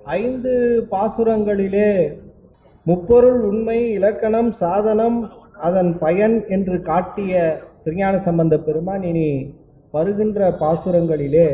ஐந்து பாசுரங்களிலே முப்பொருள் உண்மை இலக்கணம் சாதனம் அதன் பயன் என்று காட்டிய திருஞான சம்பந்த பெருமான் இனி வருகின்ற பாசுரங்களிலே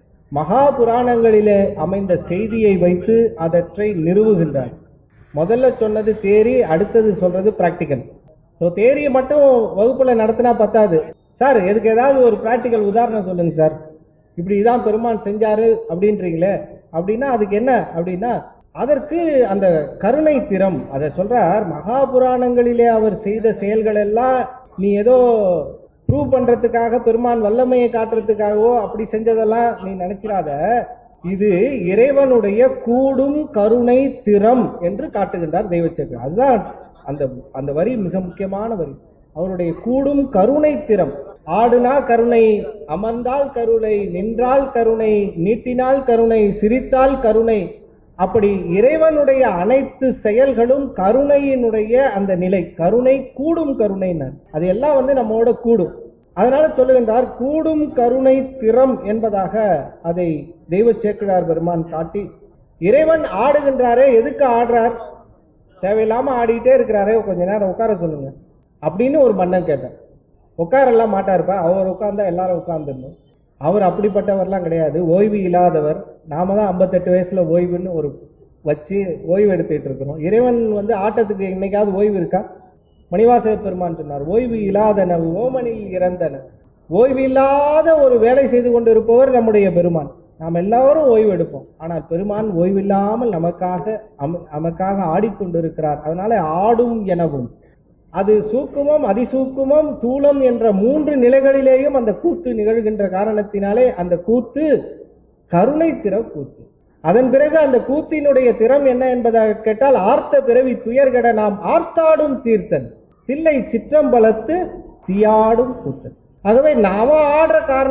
மகா புராணங்களிலே அமைந்த செய்தியை வைத்து அதற்றை நிறுவுகின்றார் முதல்ல சொன்னது தேரி அடுத்தது சொல்றது பிராக்டிக்கல் ஸோ தேரியை மட்டும் வகுப்புல நடத்தினா பத்தாது சார் எதுக்கு ஏதாவது ஒரு பிராக்டிக்கல் உதாரணம் சொல்லுங்க சார் இப்படி இதான் பெருமான் செஞ்சாரு அப்படின்றீங்களே அப்படின்னா அதுக்கு என்ன அப்படின்னா அதற்கு அந்த கருணை திறம் அதை சொல்றார் மகாபுராணங்களிலே அவர் செய்த செயல்கள் எல்லாம் நீ ஏதோ ப்ரூவ் பண்றதுக்காக பெருமான் வல்லமையை காட்டுறதுக்காகவோ அப்படி செஞ்சதெல்லாம் நீ நினைச்சிடாத இது இறைவனுடைய கூடும் கருணை திறம் என்று காட்டுகின்றார் தெய்வச்சக்கர் அதுதான் அந்த அந்த வரி மிக முக்கியமான வரி அவருடைய கூடும் கருணை திறம் ஆடுனா கருணை அமர்ந்தால் கருணை நின்றால் கருணை நீட்டினால் கருணை சிரித்தால் கருணை அப்படி இறைவனுடைய அனைத்து செயல்களும் கருணையினுடைய அந்த நிலை கருணை கூடும் கருணைனர் அது எல்லாம் வந்து நம்மோட கூடும் அதனால சொல்லுகின்றார் கூடும் கருணை திறம் என்பதாக அதை தெய்வ சேக்கிழார் பெருமான் காட்டி இறைவன் ஆடுகின்றாரே எதுக்கு ஆடுறார் தேவையில்லாம ஆடிட்டே இருக்கிறாரே கொஞ்ச நேரம் உட்கார சொல்லுங்க அப்படின்னு ஒரு மன்னன் கேட்டான் உட்காரெல்லாம் மாட்டாருப்பா அவர் உட்கார்ந்தா எல்லாரும் உட்கார்ந்துடணும் அவர் அப்படிப்பட்டவர்லாம் கிடையாது ஓய்வு இல்லாதவர் நாம தான் ஐம்பத்தெட்டு வயசுல ஓய்வுன்னு ஒரு வச்சு ஓய்வு எடுத்துட்டு இருக்கிறோம் இறைவன் வந்து ஆட்டத்துக்கு இன்னைக்காவது ஓய்வு இருக்கா மணிவாசக பெருமான் சொன்னார் ஓய்வு இல்லாதன ஓமனில் இறந்தன ஓய்வு இல்லாத ஒரு வேலை செய்து கொண்டு இருப்பவர் நம்முடைய பெருமான் நாம் எல்லாரும் ஓய்வு எடுப்போம் ஆனால் பெருமான் ஓய்வில்லாமல் நமக்காக அம- நமக்காக ஆடிக்கொண்டிருக்கிறார் அதனால ஆடும் எனவும் அது சூக்குமம் அதிசூக்குமம் தூளம் என்ற மூன்று நிலைகளிலேயும் அந்த கூத்து நிகழ்கின்ற காரணத்தினாலே அந்த கூத்து கருணை திற கூத்து அதன் பிறகு அந்த கூத்தினுடைய திறம் என்ன என்பதாக கேட்டால் ஆர்த்த பிறவி துயர்கட நாம் ஆர்த்தாடும் தீர்த்தன் தில்லை சிற்றம்பலத்து தீயாடும் கூத்தன் ஆகவே நாம ஆடுற காரணம்